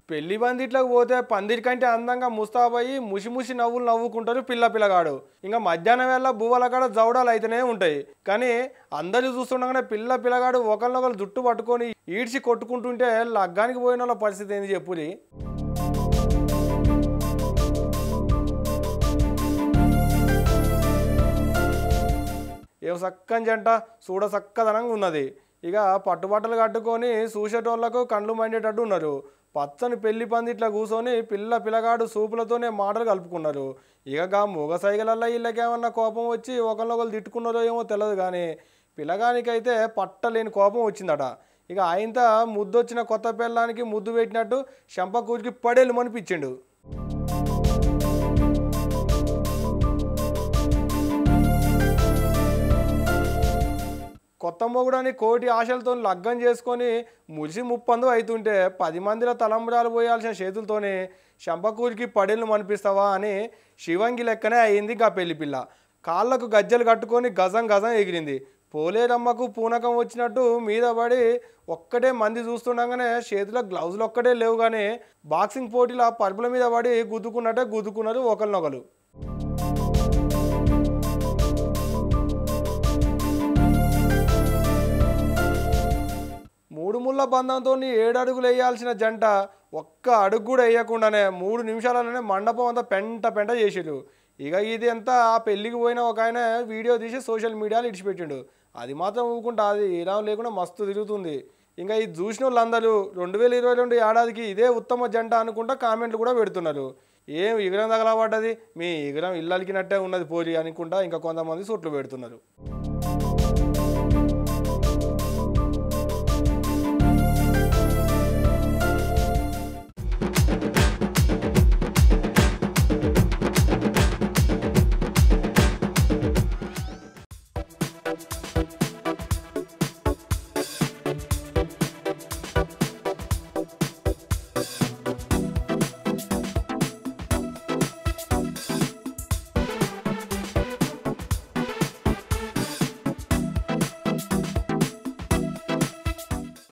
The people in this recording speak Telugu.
పెళ్లి బందిట్లోకి పోతే పందిరి కంటే అందంగా ముస్తాబయ్యి ముసి ముసి నవ్వులు నవ్వుకుంటారు పిల్ల పిల్లగాడు ఇంకా మధ్యాహ్నం వేళ బువ్వల కాడ జౌడాలు అయితేనే ఉంటాయి కానీ అందరూ చూస్తుండగానే పిల్ల పిల్లగాడు ఒకరినొకరు జుట్టు పట్టుకొని ఈడ్చి కొట్టుకుంటుంటే లగ్గానికి పోయిన వాళ్ళ పరిస్థితి ఏంది చెప్పుది ఏం చక్కని జంట చూడ చక్కదనంగా ఉన్నది ఇక పట్టుబట్టలు కట్టుకొని చూసేటోళ్లకు కండ్లు మండేటట్టు ఉన్నారు పచ్చని పెళ్లి పంది ఇట్లా కూర్చొని పిల్ల పిల్లగాడు సూపులతోనే మాటలు కలుపుకున్నారు ఇక గా మూగ సైగలల్లో వీళ్ళకేమన్నా కోపం వచ్చి ఒకరినొకరు తిట్టుకున్నారో ఏమో తెలియదు కానీ పిల్లగానికైతే పట్టలేని కోపం వచ్చిందట ఇక ఆయనతో ముద్దొచ్చిన కొత్త పిల్లానికి ముద్దు పెట్టినట్టు శంపకూరికి పడేలు మనిపించిండు కొత్త మొగుడని కోటి ఆశలతో లగ్గం చేసుకొని మురిసి ముప్పందు అవుతుంటే పది మందిలో తలంబరాలు పోయాల్సిన చేతులతోనే శంపకూరికి పడేళ్ళు మనిపిస్తావా అని శివంగి లెక్కనే అయింది గా పెళ్లి పిల్ల కాళ్ళకు గజ్జలు కట్టుకొని గజం గజం ఎగిరింది పోలేరమ్మకు పూనకం వచ్చినట్టు మీద పడి ఒక్కటే మంది చూస్తుండగానే చేతిలో గ్లౌజులు ఒక్కటే లేవు కానీ బాక్సింగ్ పోటీలో పరుపుల మీద పడి గుద్దుకున్నట్టే గుద్దుకున్నారు ఒకరినొకరు మూడు ముళ్ళ బంధంతో ఏడు అడుగులు వేయాల్సిన జంట ఒక్క అడుగు కూడా వేయకుండానే మూడు నిమిషాలలోనే మండపం అంతా పెంట పెంట చేసిరు ఇక ఇది అంతా ఆ పెళ్ళికి పోయిన ఒక ఆయన వీడియో తీసి సోషల్ మీడియాలో ఇడిచిపెట్టిండు అది మాత్రం ఊరుకుంటా అది ఇలా లేకుండా మస్తు తిరుగుతుంది ఇంకా ఇది చూసిన వాళ్ళందరూ రెండు వేల ఇరవై రెండు ఏడాదికి ఇదే ఉత్తమ జంట అనుకుంటా కామెంట్లు కూడా పెడుతున్నారు ఏం ఇగరం తగలబడ్డది మీ ఇగరం ఇల్లలికినట్టే ఉన్నది పోలి అనుకుంటా ఇంకా కొంతమంది సూట్లు పెడుతున్నారు